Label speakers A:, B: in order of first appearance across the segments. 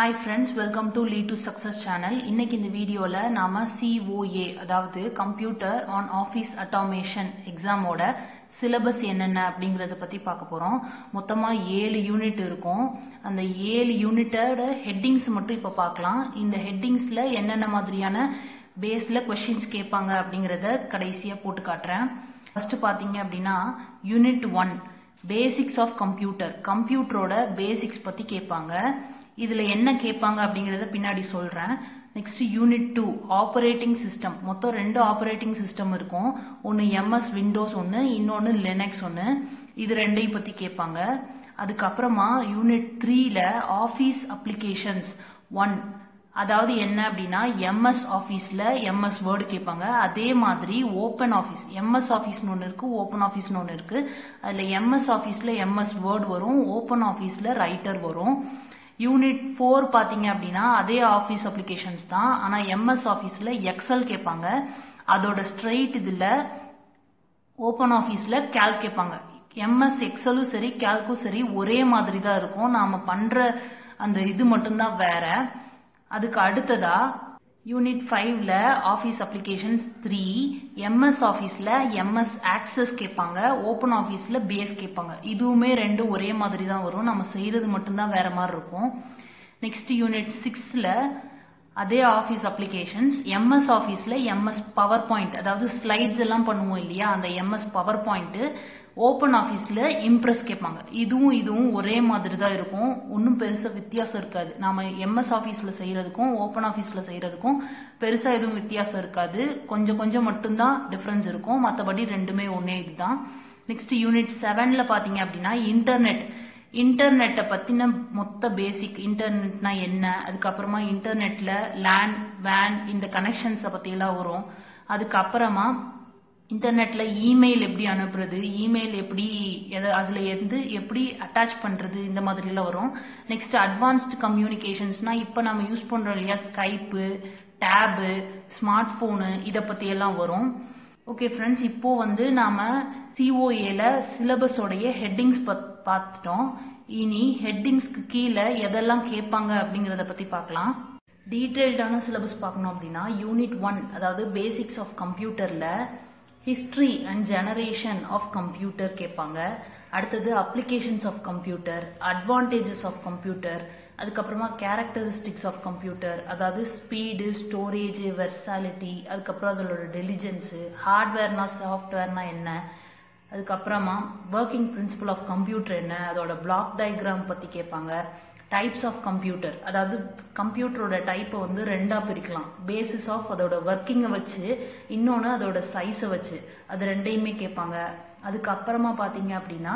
A: hi friends welcome to lead to success channel இன்னைக்கு இந்த வீடியோவில் நாம சிஓஏ அதாவது கம்ப்யூட்டர் ஆன் ஆஃபீஸ் அட்டாமேஷன் எக்ஸாமோட சிலபஸ் என்னென்ன அப்படிங்கறத பத்தி பார்க்க போறோம் மொத்தமா ஏழு யூனிட் இருக்கும் அந்த ஏழு யூனிட்டோட ஹெட்டிங்ஸ் மட்டும் இப்ப பார்க்கலாம் இந்த ஹெட்டிங்ஸ்ல என்னென்ன மாதிரியான பேஸ்ல கொஸ்டின்ஸ் கேட்பாங்க அப்படிங்கறத கடைசியா போட்டு காட்டுறேன் ஃபர்ஸ்ட் பாத்தீங்க அப்படின்னா unit one basics of computer கம்ப்யூட்டரோட பேசிக்ஸ் பத்தி கேட்பாங்க இதுல என்ன கேட்பாங்க அப்படிங்கறத பின்னாடி சொல்றேன் next unit two operating system மொத்தம் ரெண்டு ஆப்பரேட்டிங் சிஸ்டம் இருக்கும் ஒன்னு எம்எஸ் விண்டோஸ் ஒன்னு இன்னொன்னு லினக்ஸ் ஒன்னு இது ரெண்டையும் பத்தி கேட்பாங்க அதுக்கப்புறமா யூனிட் த்ரீல ஆபீஸ் அப்ளிகேஷன்ஸ் ஒன் அதாவது என்ன அப்படின்னா எம்எஸ் ஆஃபீஸ்ல எம்எஸ் வேர்டு கேட்பாங்க அதே மாதிரி ஓப்பன் ஆஃபீஸ் எம்எஸ் ஆஃபீஸ்னு ஒன்று இருக்கு ஓப்பன் ஆஃபீஸ்னு ஒன்று இருக்கு அதுல எம்எஸ் ஆஃபீஸ்ல எம்எஸ் வேர்டு வரும் ஓப்பன் ஆஃபீஸ்ல ரைட்டர் வரும் யூனிட் ஃபோர் பாத்தீங்க அப்படின்னா அதே ஆஃபீஸ் அப்ளிகேஷன்ஸ் தான் ஆனா எம்எஸ் ஆஃபீஸ்ல எக்ஸல் கேட்பாங்க அதோட ஸ்ட்ரெயிட் இதுல ஓப்பன் ஆஃபீஸ்ல கேல்க் கேட்பாங்க எம்எஸ் எக்ஸலும் சரி கேல்க்கும் சரி ஒரே மாதிரி தான் இருக்கும் நாம பண்ற அந்த இது மட்டும்தான் வேற அதுக்கு அடுத்ததா யூனிட் ஃபைவ்ல ஆஃபீஸ் அப்ளிகேஷன்ஸ் த்ரீ எம்எஸ் ஆஃபீஸ்ல எம்எஸ் ஆக்சஸ் கேட்பாங்க ஓப்பன் ஆஃபீஸ்ல பேஸ் கேட்பாங்க இதுவுமே ரெண்டு ஒரே மாதிரி தான் வரும் நம்ம செய்யறது மட்டும்தான் வேற மாதிரி இருக்கும் நெக்ஸ்ட் யூனிட் சிக்ஸ்ல அதே ஆஃபீஸ் அப்ளிகேஷன்ஸ் எம்எஸ் ஆஃபீஸ்ல எம்எஸ் பவர் பாயிண்ட் அதாவது ஸ்லைட்ஸ் எல்லாம் பண்ணுவோம் இல்லையா அந்த எம்எஸ் பவர் பாயிண்ட் ஓப்பன் ஆஃபீஸ்ல இம்ப்ரெஸ் கேட்பாங்க இதுவும் இதுவும் ஒரே மாதிரி தான் இருக்கும் ஒன்றும் பெருசா வித்தியாசம் இருக்காது நாம எம்எஸ் ஆஃபீஸ்ல செய்யறதுக்கும் ஓப்பன் ஆஃபீஸ்ல செய்யறதுக்கும் பெருசா எதுவும் வித்தியாசம் இருக்காது கொஞ்சம் கொஞ்சம் மட்டும்தான் டிஃபரன்ஸ் இருக்கும் மற்றபடி ரெண்டுமே ஒன்னே இதுதான் நெக்ஸ்ட் யூனிட் செவன்ல பாத்தீங்க அப்படின்னா இன்டர்நெட் இன்டர்நெட்டை பத்தின மொத்த பேசிக் இன்டர்நெட்னா என்ன அதுக்கப்புறமா இன்டர்நெட்ல லேன் வேன் இந்த கனெக்ஷன்ஸை பத்தி எல்லாம் வரும் அதுக்கப்புறமா இன்டர்நெட்ல இமெயில் எப்படி அனுப்புறது இமெயில் எப்படி அதுல இருந்து எப்படி அட்டாச் பண்றது இந்த மாதிரி எல்லாம் வரும் நெக்ஸ்ட் அட்வான்ஸ்டு கம்யூனிகேஷன்ஸ்னா இப்ப நம்ம யூஸ் பண்றோம் இல்லையா ஸ்கைப்பு டேபு ஸ்மார்ட் போனு இத பத்தி எல்லாம் வரும் ஓகே ஃப்ரெண்ட்ஸ் இப்போ வந்து நாம சிஓஏல சிலபஸோடைய ஹெட்டிங்ஸ் பார்த்துட்டோம் இனி ஹெட்டிங்ஸ்க்கு கீழே எதெல்லாம் கேட்பாங்க அப்படிங்கறத பத்தி பார்க்கலாம் டீடைல்டான சிலபஸ் பார்க்கணும் அப்படின்னா யூனிட் ஒன் அதாவது பேசிக்ஸ் ஆஃப் கம்ப்யூட்டர்ல history and generation of computer கேட்பாங்க அடுத்தது applications of computer advantages of computer அதுக்கப்புறமா கேரக்டரிஸ்டிக்ஸ் ஆஃப் கம்ப்யூட்டர் அதாவது ஸ்பீடு ஸ்டோரேஜ் வெர்சாலிட்டி அதுக்கப்புறம் அதோட டெலிஜென்ஸு ஹார்ட்வேர்னா சாஃப்ட்வேர்னா என்ன அதுக்கப்புறமா ஒர்க்கிங் பிரின்சிபல் ஆஃப் கம்ப்யூட்டர் என்ன அதோட பிளாக் டயக்ராம் பத்தி கேட்பாங்க டைப்ஸ் ஆஃப் கம்ப்யூட்டர் அதாவது கம்ப்யூட்டரோட டைப்பை வந்து ரெண்டா பிரிக்கலாம் பேசிஸ் ஆஃப் அதோட ஒர்க்கிங்கை வச்சு இன்னொன்று அதோட சைஸை வச்சு அது ரெண்டையுமே கேட்பாங்க அதுக்கப்புறமா பார்த்தீங்க அப்படின்னா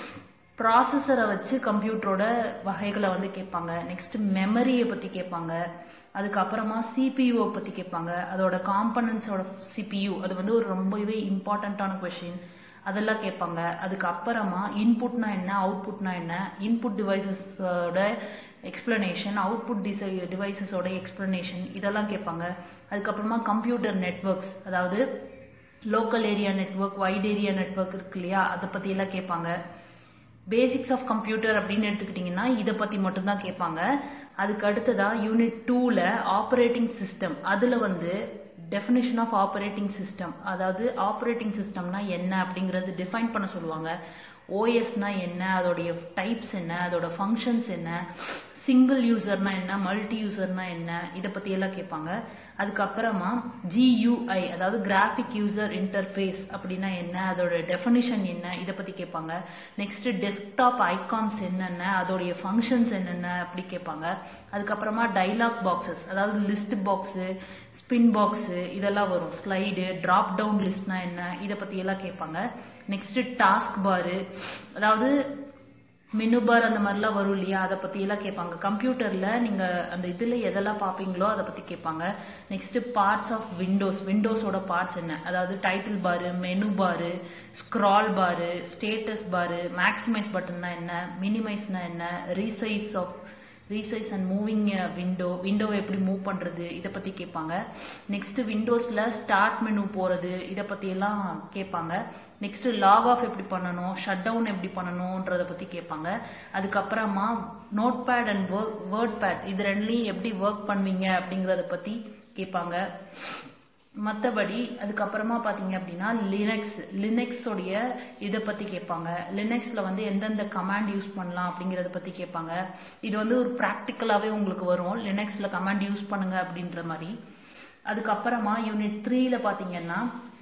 A: ப்ராசஸரை வச்சு கம்ப்யூட்டரோட வகைகளை வந்து கேட்பாங்க நெக்ஸ்ட் மெமரியை பற்றி கேட்பாங்க அதுக்கப்புறமா சிபியூவை பற்றி கேட்பாங்க அதோட காம்பனன்ஸோட சிபியூ அது வந்து ஒரு ரொம்பவே இம்பார்ட்டண்ட்டான கொஷின் அதெல்லாம் கேட்பாங்க அதுக்கு அப்புறமா இன்புட்னா என்ன அவுட்புட்னா என்ன இன்புட் டிவைசஸோட எக்ஸ்பிளனேஷன் அவுட்புட் டிசை டிவைசஸோட எக்ஸ்பிளனேஷன் இதெல்லாம் கேட்பாங்க அதுக்கப்புறமா கம்ப்யூட்டர் நெட்ஒர்க்ஸ் அதாவது local area network wide area network இருக்கு இல்லையா அதை பத்தி எல்லாம் கேட்பாங்க பேசிக்ஸ் ஆஃப் கம்ப்யூட்டர் அப்படின்னு எடுத்துக்கிட்டிங்கன்னா இதை பத்தி மட்டும்தான் கேட்பாங்க அதுக்கு அடுத்ததா யூனிட் டூல ஆப்ரேட்டிங் சிஸ்டம் அதுல வந்து டெஃபினிஷன் ஆஃப் ஆப்ரேட்டிங் சிஸ்டம் அதாவது ஆப்ரேட்டிங் சிஸ்டம்னா என்ன அப்படிங்கறது டிஃபைன் பண்ண சொல்லுவாங்க ஓஎஸ்னா என்ன அதோடைய டைப்ஸ் என்ன அதோட ஃபங்க்ஷன்ஸ் என்ன சிங்கிள் யூசர்னா என்ன மல்டி யூசர்னா என்ன இதை பத்தி எல்லாம் கேட்பாங்க அதுக்கப்புறமா ஜியூஐ அதாவது கிராஃபிக் யூசர் இன்டர்ஃபேஸ் அப்படின்னா என்ன அதோட டெஃபினிஷன் என்ன இதை பத்தி கேட்பாங்க நெக்ஸ்ட் டெஸ்க்டாப் ஐகான்ஸ் என்னென்ன அதோடைய ஃபங்க்ஷன்ஸ் என்னென்ன அப்படி கேட்பாங்க அதுக்கப்புறமா டைலாக் பாக்ஸஸ் அதாவது லிஸ்ட் பாக்ஸ் ஸ்பின் பாக்ஸ் இதெல்லாம் வரும் ஸ்லைடு டிராப் டவுன் லிஸ்ட்னா என்ன இதை பத்தி எல்லாம் கேட்பாங்க நெக்ஸ்ட் டாஸ்க் பாரு அதாவது மெனு பார் அந்த மாதிரிலாம் வரும் இல்லையா அதை பத்தி எல்லாம் கேட்பாங்க கம்ப்யூட்டர்ல நீங்க அந்த இதுல எதெல்லாம் பாப்பீங்களோ அதை பத்தி கேட்பாங்க நெக்ஸ்ட் பார்ட்ஸ் ஆஃப் விண்டோஸ் விண்டோஸோட பார்ட்ஸ் என்ன அதாவது டைட்டில் பாரு மெனு பாரு ஸ்க்ரால் பாரு ஸ்டேட்டஸ் பாரு மேக்ஸிமைஸ் பட்டன்னா என்ன மினிமைஸ்னா என்ன resize of resize and moving window விண்டோவை எப்படி மூவ் பண்றது இதை பத்தி கேட்பாங்க நெக்ஸ்ட் விண்டோஸ்ல ஸ்டார்ட் மெனு போறது இதை பத்தி எல்லாம் கேட்பாங்க நெக்ஸ்ட் லாக் ஆஃப் எப்படி பண்ணணும் ஷட் டவுன் எப்படி பண்ணணும்ன்றத பத்தி கேட்பாங்க அதுக்கப்புறமா notepad and wordpad இது ரெண்டுலையும் எப்படி ஒர்க் பண்ணுவீங்க அப்படிங்கறத பத்தி கேட்பாங்க மற்றபடி அதுக்கப்புறமா பார்த்தீங்க அப்படின்னா லினக்ஸ் லினக்ஸோடைய இதை பற்றி கேட்பாங்க லினக்ஸில் வந்து எந்தெந்த கமாண்ட் யூஸ் பண்ணலாம் அப்படிங்கிறத பற்றி கேட்பாங்க இது வந்து ஒரு ப்ராக்டிக்கலாகவே உங்களுக்கு வரும் லினக்ஸில் கமாண்ட் யூஸ் பண்ணுங்க அப்படின்ற மாதிரி அதுக்கப்புறமா யூனிட் த்ரீல பார்த்தீங்கன்னா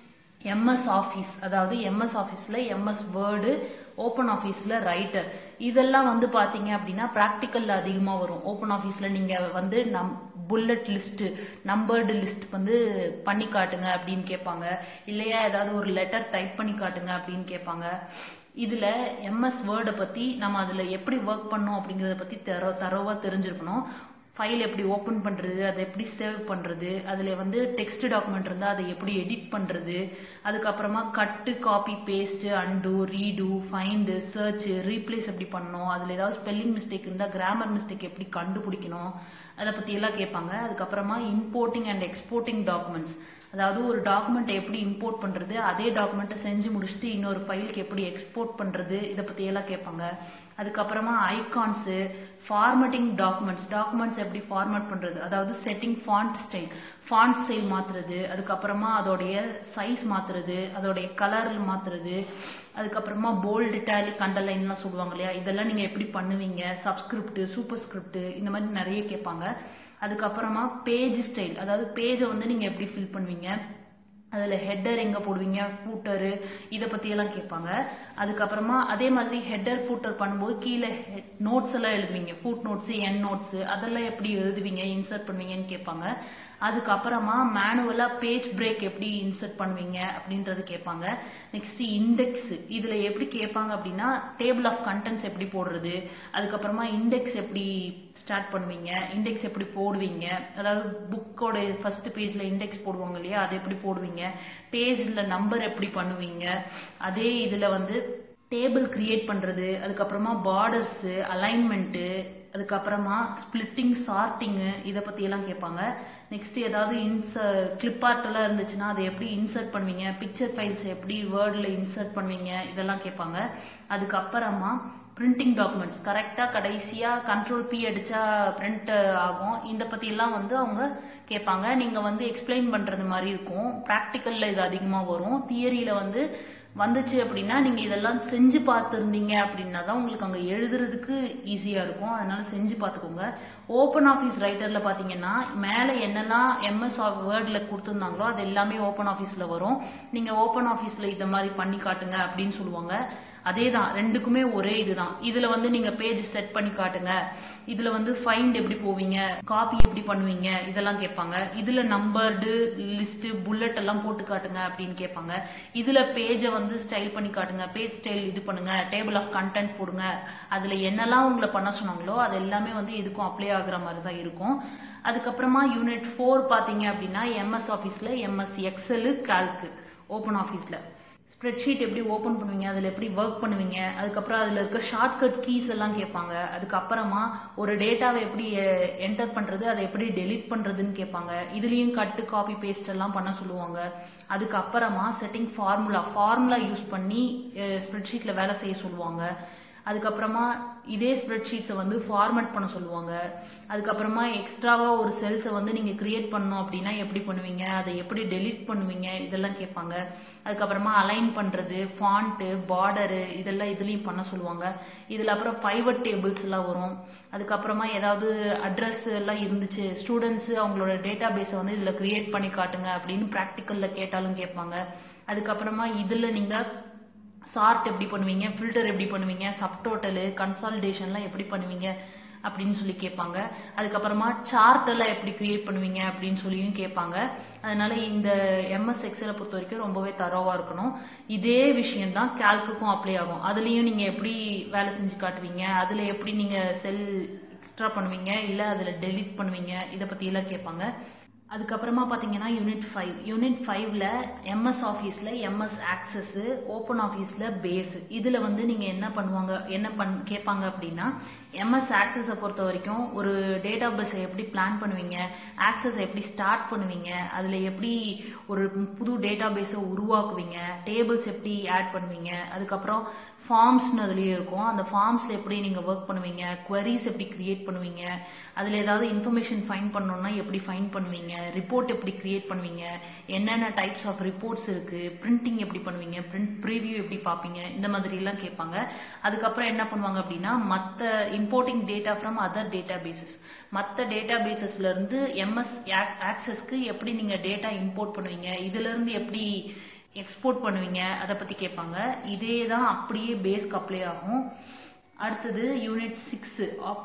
A: எம்எஸ் ஆஃபீஸ் அதாவது எம்எஸ் ஆஃபீஸில் எம்எஸ் வேர்டு ஓப்பன் ஆஃபீஸில் ரைட்டர் இதெல்லாம் வந்து பார்த்தீங்க அப்படின்னா ப்ராக்டிக்கலில் அதிகமாக வரும் ஓப்பன் ஆஃபீஸில் நீங்கள் வந்து நம் புல்லட் லிஸ்ட் நம்பர்டு லிஸ்ட் வந்து பண்ணி காட்டுங்க அப்படின்னு கேட்பாங்க இல்லையா ஏதாவது ஒரு லெட்டர் டைப் பண்ணி காட்டுங்க அப்படின்னு கேட்பாங்க இதுல எம்எஸ் வேர்டை பத்தி நம்ம அதுல எப்படி ஒர்க் பண்ணோம் அப்படிங்கறத பத்தி தரோ தரோவா தெரிஞ்சிருக்கணும் ஃபைல் எப்படி ஓப்பன் பண்றது அதை எப்படி சேவ் பண்றது அதுல வந்து டெக்ஸ்ட் டாக்குமெண்ட் இருந்தா அதை எப்படி எடிட் பண்றது அதுக்கப்புறமா cut copy paste undo redo find search replace எப்படி பண்ணணும் அதுல ஏதாவது ஸ்பெல்லிங் மிஸ்டேக் இருந்தா கிராமர் மிஸ்டேக் எப்படி கண்டுபிடிக்கணும் அதை பத்தி எல்லாம் கேட்பாங்க அதுக்கப்புறமா இம்போர்ட்டிங் அண்ட் எக்ஸ்போர்ட்டிங் டாக்குமெண்ட்ஸ் அதாவது ஒரு டாக்குமெண்ட்டை எப்படி இம்போர்ட் பண்றது அதே டாக்குமெண்ட்டை செஞ்சு முடிச்சுட்டு இன்னொரு ஃபைலுக்கு எப்படி எக்ஸ்போர்ட் பண்றது இதை பத்தி எல்லாம் கேட்பாங்க அதுக்கப்புறமா ஐகான்ஸ் ஃபார்மட்டிங் டாக்குமெண்ட்ஸ் டாக்குமெண்ட்ஸ் எப்படி ஃபார்மட் பண்றது அதாவது setting font style font style மாத்துறது அதுக்கப்புறமா அதோடைய சைஸ் மாத்துறது அதோடைய கலர் மாத்துறது அதுக்கப்புறமா போல்டு டேலிக் அண்டர்லைன்லாம் சொல்லுவாங்க இல்லையா இதெல்லாம் நீங்க எப்படி பண்ணுவீங்க சப்ஸ்கிரிப்ட் சூப்பர் ஸ்கிரிப்ட் இந்த மாதிரி நிறைய கேட்பாங்க அதுக்கப்புறமா பேஜ் ஸ்டைல் அதாவது பேஜை வந்து நீங்க எப்படி ஃபில் பண்ணுவீங்க அதில் ஹெட்டர் எங்கே போடுவீங்க ஃபூட்டரு இதை பற்றியெல்லாம் கேட்பாங்க அதுக்கப்புறமா அதே மாதிரி ஹெட்டர் ஃபூட்டர் பண்ணும்போது கீழே நோட்ஸ் எல்லாம் எழுதுவீங்க ஃபூட் நோட்ஸ் என் நோட்ஸ் அதெல்லாம் எப்படி எழுதுவீங்க இன்சர்ட் பண்ணுவீங்கன்னு கேட்பாங்க அதுக்கப்புறமா மேனுவலாக பேஜ் பிரேக் எப்படி இன்சர்ட் பண்ணுவீங்க அப்படின்றது கேட்பாங்க நெக்ஸ்ட் இண்டெக்ஸ் இதில் எப்படி கேட்பாங்க அப்படின்னா டேபிள் ஆஃப் கண்டென்ட்ஸ் எப்படி போடுறது அதுக்கப்புறமா இண்டெக்ஸ் எப்படி ஸ்டார்ட் பண்ணுவீங்க இண்டெக்ஸ் எப்படி போடுவீங்க அதாவது புக்கோட ஃபர்ஸ்ட் பேஜ்ல இண்டெக்ஸ் போடுவாங்க இல்லையா அதை எப்படி போடுவீங்க பேஜ்ல நம்பர் எப்படி பண்ணுவீங்க அதே இதுல வந்து டேபிள் கிரியேட் பண்றது அதுக்கப்புறமா பார்டர்ஸ் அலைன்மெண்ட் அதுக்கப்புறமா ஸ்பிளிட்டிங் சார்ட்டிங்கு இதை பத்தி எல்லாம் கேட்பாங்க நெக்ஸ்ட் ஏதாவது இன்ச கிளிப் ஆர்ட் எல்லாம் இருந்துச்சுன்னா அதை எப்படி இன்சர்ட் பண்ணுவீங்க பிக்சர் ஃபைல்ஸ் எப்படி வேர்ட்ல இன்சர்ட் பண்ணுவீங்க இதெல்லாம் கேட்பாங்க அதுக்கப்புறமா பிரிண்டிங் டாக்குமெண்ட்ஸ் கரெக்டாக கடைசியாக கண்ட்ரோல் பி அடிச்சா பிரிண்ட் ஆகும் இந்த பத்தி எல்லாம் வந்து அவங்க கேட்பாங்க நீங்க வந்து எக்ஸ்பிளைன் பண்றது மாதிரி இருக்கும் ப்ராக்டிக்கல்ல இது அதிகமாக வரும் தியரியில வந்து வந்துச்சு அப்படின்னா நீங்க இதெல்லாம் செஞ்சு பார்த்துருந்தீங்க அப்படின்னா தான் உங்களுக்கு அங்க எழுதுறதுக்கு ஈஸியா இருக்கும் அதனால செஞ்சு பார்த்துக்கோங்க ஓப்பன் ஆஃபீஸ் ரைட்டர்ல பாத்தீங்கன்னா மேல என்னெல்லாம் எம்எஸ் வேர்ட்ல கொடுத்துருந்தாங்களோ அது எல்லாமே ஓப்பன் ஆஃபீஸ்ல வரும் நீங்க ஓப்பன் ஆஃபீஸ்ல இத மாதிரி பண்ணி காட்டுங்க அப்படின்னு சொல்லுவாங்க அதே தான் ரெண்டுக்குமே ஒரே இதுதான் இதுல வந்து நீங்க பேஜ் செட் பண்ணி காட்டுங்க இதுல வந்து ஃபைண்ட் எப்படி போவீங்க காப்பி எப்படி பண்ணுவீங்க இதெல்லாம் கேட்பாங்க இதுல நம்பர்டு லிஸ்ட் புல்லட் எல்லாம் போட்டு காட்டுங்க அப்படின்னு கேட்பாங்க இதுல பேஜை வந்து ஸ்டைல் பண்ணி காட்டுங்க பேஜ் ஸ்டைல் இது பண்ணுங்க டேபிள் ஆஃப் கண்டென்ட் போடுங்க அதுல என்னெல்லாம் உங்களை பண்ண சொன்னாங்களோ அது எல்லாமே வந்து இதுக்கும் அப்ளை ஆகுற மாதிரி தான் இருக்கும் அதுக்கப்புறமா யூனிட் ஃபோர் பாத்தீங்க அப்படின்னா எம்எஸ் ஆஃபீஸ்ல எம்எஸ் எக்ஸல் கால்கு ஓப்பன் ஆஃபீஸ்ல ஸ்ப்ரெட்ஷீட் எப்படி ஓப்பன் பண்ணுவீங்க அதில் எப்படி ஒர்க் பண்ணுவீங்க அதுக்கப்புறம் அதில் இருக்க ஷார்ட்கட் கீஸ் எல்லாம் கேட்பாங்க அதுக்கப்புறமா ஒரு டேட்டாவை எப்படி என்டர் பண்ணுறது அதை எப்படி டெலிட் பண்ணுறதுன்னு கேட்பாங்க இதுலேயும் கட்டு காப்பி பேஸ்ட் எல்லாம் பண்ண சொல்லுவாங்க அதுக்கப்புறமா செட்டிங் ஃபார்முலா ஃபார்முலா யூஸ் பண்ணி ஸ்ப்ரெட்ஷீட்டில் வேலை செய்ய சொல்லுவாங்க அதுக்கப்புறமா இதே ஸ்ப்ரெட்ஷீட்ஸை வந்து ஃபார்மேட் பண்ண சொல்லுவாங்க அதுக்கப்புறமா எக்ஸ்ட்ராவா ஒரு செல்ஸை வந்து நீங்க கிரியேட் பண்ணணும் அப்படின்னா எப்படி பண்ணுவீங்க அதை எப்படி டெலீட் பண்ணுவீங்க இதெல்லாம் கேட்பாங்க அதுக்கப்புறமா அலைன் பண்றது ஃபாண்ட்டு பார்டரு இதெல்லாம் இதுலயும் பண்ண சொல்லுவாங்க இதுல அப்புறம் பைவட் டேபிள்ஸ் எல்லாம் வரும் அதுக்கப்புறமா ஏதாவது அட்ரஸ் எல்லாம் இருந்துச்சு ஸ்டூடெண்ட்ஸ் அவங்களோட டேட்டா பேஸை வந்து இதுல கிரியேட் பண்ணி காட்டுங்க அப்படின்னு ப்ராக்டிக்கல்ல கேட்டாலும் கேட்பாங்க அதுக்கப்புறமா இதுல நீங்க சார்ட் எப்படி பண்ணுவீங்க ஃபில்டர் எப்படி பண்ணுவீங்க சப்டோட்டலு கன்சாலிடேஷன்லாம் எப்படி பண்ணுவீங்க அப்படின்னு சொல்லி கேட்பாங்க அதுக்கப்புறமா சார்ட் எல்லாம் எப்படி கிரியேட் பண்ணுவீங்க அப்படின்னு சொல்லியும் கேட்பாங்க அதனால இந்த எம்எஸ் எக்ஸலை பொறுத்த வரைக்கும் ரொம்பவே தரோவா இருக்கணும் இதே விஷயம் தான் கேல்க்குக்கும் அப்ளை ஆகும் அதுலயும் நீங்க எப்படி வேலை செஞ்சு காட்டுவீங்க அதுல எப்படி நீங்க செல் எக்ஸ்ட்ரா பண்ணுவீங்க இல்ல அதுல டெலிட் பண்ணுவீங்க இதை பத்தி எல்லாம் கேட்பாங்க அதுக்கப்புறமா பார்த்தீங்கன்னா யூனிட் ஃபைவ் யூனிட் ஃபைவ்ல எம்எஸ் ஆஃபீஸில் எம்எஸ் ஆக்சஸ் ஓப்பன் ஆஃபீஸில் பேஸ் இதில் வந்து நீங்கள் என்ன பண்ணுவாங்க என்ன பண் கேட்பாங்க அப்படின்னா எம்எஸ் ஆக்சஸை பொறுத்த வரைக்கும் ஒரு டேட்டா பேஸை எப்படி பிளான் பண்ணுவீங்க ஆக்சஸை எப்படி ஸ்டார்ட் பண்ணுவீங்க அதில் எப்படி ஒரு புது டேட்டா பேஸை உருவாக்குவீங்க டேபிள்ஸ் எப்படி ஆட் பண்ணுவீங்க அதுக்கப்புறம் ஃபார்ம்ஸ்னு அதுலேயே இருக்கும் அந்த ஃபார்ம்ஸில் எப்படி நீங்கள் ஒர்க் பண்ணுவீங்க குவரிஸ் எப்படி கிரியேட் பண்ணுவீங்க அதில் ஏதாவது இன்ஃபர்மேஷன் ஃபைன் பண்ணணும்னா எப்படி ஃபைன் பண்ணுவீங்க ரிப்போர்ட் எப்படி கிரியேட் பண்ணுவீங்க என்னென்ன டைப்ஸ் ஆஃப் ரிப்போர்ட்ஸ் இருக்குது பிரிண்டிங் எப்படி பண்ணுவீங்க பிரிண்ட் ப்ரீவியூ எப்படி பார்ப்பீங்க இந்த மாதிரிலாம் கேட்பாங்க அதுக்கப்புறம் என்ன பண்ணுவாங்க அப்படின்னா மற்ற importing data from other databases மற்ற டேட்டா பேசஸ்லேருந்து எம்எஸ் ஆக்சஸ்க்கு எப்படி நீங்கள் டேட்டா இம்போர்ட் பண்ணுவீங்க இதுலேருந்து எப்படி எக்ஸ்போர்ட் பண்ணுவீங்க அதை பற்றி கேட்பாங்க இதே தான் அப்படியே பேஸ்க்கு அப்ளை ஆகும் அடுத்தது யூனிட் சிக்ஸ்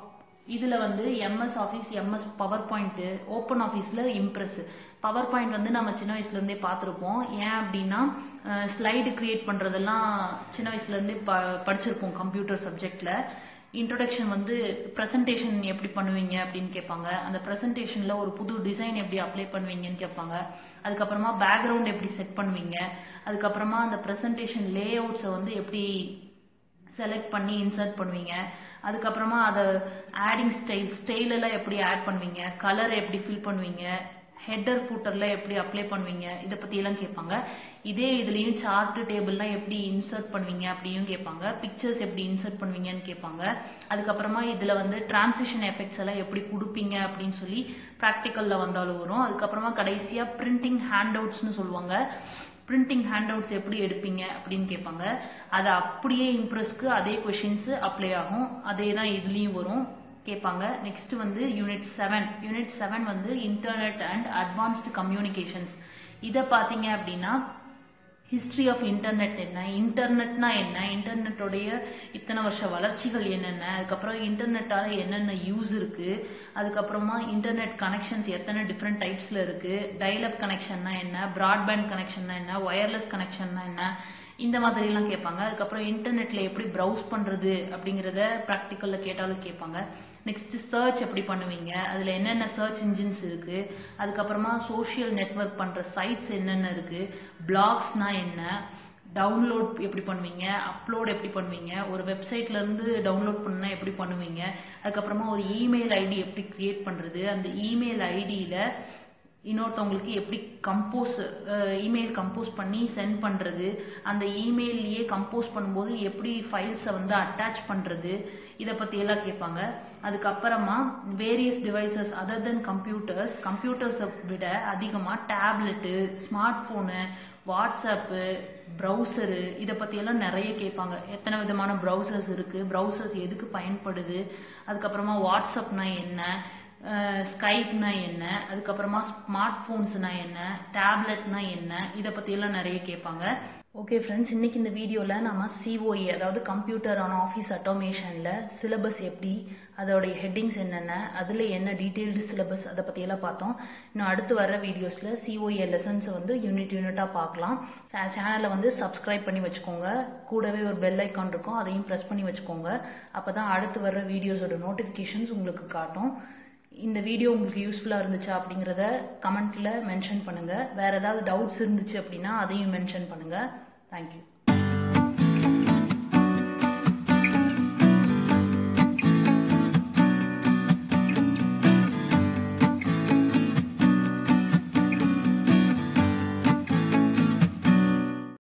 A: இதில் வந்து MS office MS power point open ஆஃபீஸில் இம்ப்ரெஸ் பவர் பாயிண்ட் வந்து நம்ம சின்ன வயசுலேருந்தே பார்த்துருப்போம் ஏன் அப்படின்னா ஸ்லைடு கிரியேட் பண்ணுறதெல்லாம் சின்ன வயசுலேருந்தே ப படிச்சிருப்போம் கம்ப்யூட்டர் சப்ஜெக்டில் இன்ட்ரொடக்ஷன் வந்து ப்ரெசன்டேஷன் எப்படி பண்ணுவீங்க அப்படின்னு கேட்பாங்க அந்த ப்ரெசன்டேஷனில் ஒரு புது டிசைன் எப்படி அப்ளை பண்ணுவீங்கன்னு கேட்பாங்க அதுக்கப்புறமா பேக்ரவுண்ட் எப்படி செட் பண்ணுவீங்க அதுக்கப்புறமா அந்த ப்ரெசன்டேஷன் லே அவுட்ஸை வந்து எப்படி செலக்ட் பண்ணி இன்சர்ட் பண்ணுவீங்க அதுக்கப்புறமா அதை ஆடிங் ஸ்டைல் ஸ்டைல் எல்லாம் எப்படி ஆட் பண்ணுவீங்க கலர் எப்படி ஃபில் பண்ணுவீங்க ஹெட்டர் ஃபூட்டர்ல எப்படி அப்ளை பண்ணுவீங்க இதை பத்தி எல்லாம் கேட்பாங்க இதே இதுலயும் சார்ட் டேபிள்லாம் எப்படி இன்சர்ட் பண்ணுவீங்க அப்படியும் கேட்பாங்க பிக்சர்ஸ் எப்படி இன்சர்ட் பண்ணுவீங்கன்னு கேட்பாங்க அதுக்கப்புறமா இதுல வந்து டிரான்சிஷன் எஃபெக்ட்ஸ் எல்லாம் எப்படி கொடுப்பீங்க அப்படின்னு சொல்லி ப்ராக்டிக்கல்ல வந்தாலும் வரும் அதுக்கப்புறமா கடைசியா பிரிண்டிங் ஹேண்ட் அவுட்ஸ்னு சொல்லுவாங்க பிரிண்டிங் ஹேண்ட் அவுட்ஸ் எப்படி எடுப்பீங்க அப்படின்னு கேட்பாங்க அது அப்படியே இம்ப்ரெஸ்க்கு அதே கொஷின்ஸ் அப்ளை ஆகும் அதே தான் இதுலயும் வரும் கேட்பாங்க நெக்ஸ்ட் வந்து யூனிட் செவன் யூனிட் செவன் வந்து இன்டர்நெட் அண்ட் அட்வான்ஸ்டு கம்யூனிகேஷன்ஸ் இதை பார்த்தீங்க அப்படின்னா ஹிஸ்ட்ரி ஆஃப் இன்டர்நெட் என்ன இன்டர்நெட்னா என்ன இன்டர்நெட்டோடைய இத்தனை வருஷ வளர்ச்சிகள் என்னென்ன அதுக்கப்புறம் இன்டர்நெட்டால என்னென்ன யூஸ் இருக்கு அதுக்கப்புறமா இன்டர்நெட் கனெக்ஷன்ஸ் எத்தனை டிஃப்ரெண்ட் டைப்ஸ்ல இருக்கு டைலப் கனெக்ஷன்னா என்ன பிராட்பேண்ட் கனெக்ஷன்னா என்ன ஒயர்லெஸ் கனெக்ஷன்னா என்ன இந்த மாதிரிலாம் கேட்பாங்க அதுக்கப்புறம் இன்டர்நெட்ல எப்படி ப்ரௌஸ் பண்றது அப்படிங்கறத ப்ராக்டிக்கல்ல கேட்டாலும் கேட்பாங்க நெக்ஸ்ட் சர்ச் எப்படி பண்ணுவீங்க அதுல என்னென்ன சர்ச் இன்ஜின்ஸ் இருக்கு அதுக்கப்புறமா சோஷியல் நெட்ஒர்க் பண்ற சைட்ஸ் என்னென்ன இருக்கு பிளாக்ஸ்னா என்ன டவுன்லோட் எப்படி பண்ணுவீங்க அப்லோட் எப்படி பண்ணுவீங்க ஒரு வெப்சைட்ல இருந்து டவுன்லோட் பண்ணா எப்படி பண்ணுவீங்க அதுக்கப்புறமா ஒரு இமெயில் ஐடி எப்படி கிரியேட் பண்றது அந்த இமெயில் ஐடியில இன்னொருத்தவங்களுக்கு எப்படி கம்போஸ் இமெயில் கம்போஸ் பண்ணி சென்ட் பண்ணுறது அந்த இமெயிலையே கம்போஸ் பண்ணும்போது எப்படி ஃபைல்ஸை வந்து அட்டாச் பண்ணுறது இதை பற்றி எல்லாம் கேட்பாங்க அதுக்கப்புறமா various devices other than computers கம்ப்யூட்டர்ஸை விட அதிகமாக tablet smart phone WhatsApp browser இதை பற்றியெல்லாம் நிறைய கேட்பாங்க எத்தனை விதமான ப்ரௌசர்ஸ் இருக்குது ப்ரௌசர்ஸ் எதுக்கு பயன்படுது அதுக்கப்புறமா வாட்ஸ்அப்னா என்ன ஸ்கைப்னா என்ன அதுக்கப்புறமா ஸ்மார்ட் ஃபோன்ஸ்னா என்ன டேப்லெட்னா என்ன இதை பற்றியெல்லாம் நிறைய கேட்பாங்க ஓகே ஃப்ரெண்ட்ஸ் இன்னைக்கு இந்த வீடியோவில் நம்ம சிஓஏ அதாவது கம்ப்யூட்டர் ஆன் ஆஃபீஸ் அட்டோமேஷனில் சிலபஸ் எப்படி அதோடைய ஹெட்டிங்ஸ் என்னென்ன அதில் என்ன டீட்டெயில்டு சிலபஸ் அதை பற்றியெல்லாம் பார்த்தோம் இன்னும் அடுத்து வர வீடியோஸில் சிஓஏ லெசன்ஸை வந்து யூனிட் யூனிட்டாக பார்க்கலாம் சேனலை வந்து சப்ஸ்கிரைப் பண்ணி வச்சுக்கோங்க கூடவே ஒரு பெல் ஐக்கான் இருக்கும் அதையும் ப்ரெஸ் பண்ணி வச்சுக்கோங்க அப்போ தான் அடுத்து வர வீடியோஸோட நோட்டிஃபிகேஷன்ஸ் உங்களுக்கு காட்டும் இந்த வீடியோ உங்களுக்கு யூஸ்ஃபுல்லாக இருந்துச்சா அப்படிங்கிறத கமெண்ட்டில் மென்ஷன் பண்ணுங்கள் வேறு ஏதாவது டவுட்ஸ் இருந்துச்சு அப்படின்னா அதையும் மென்ஷன் பண்ணுங்கள் தேங்க்யூ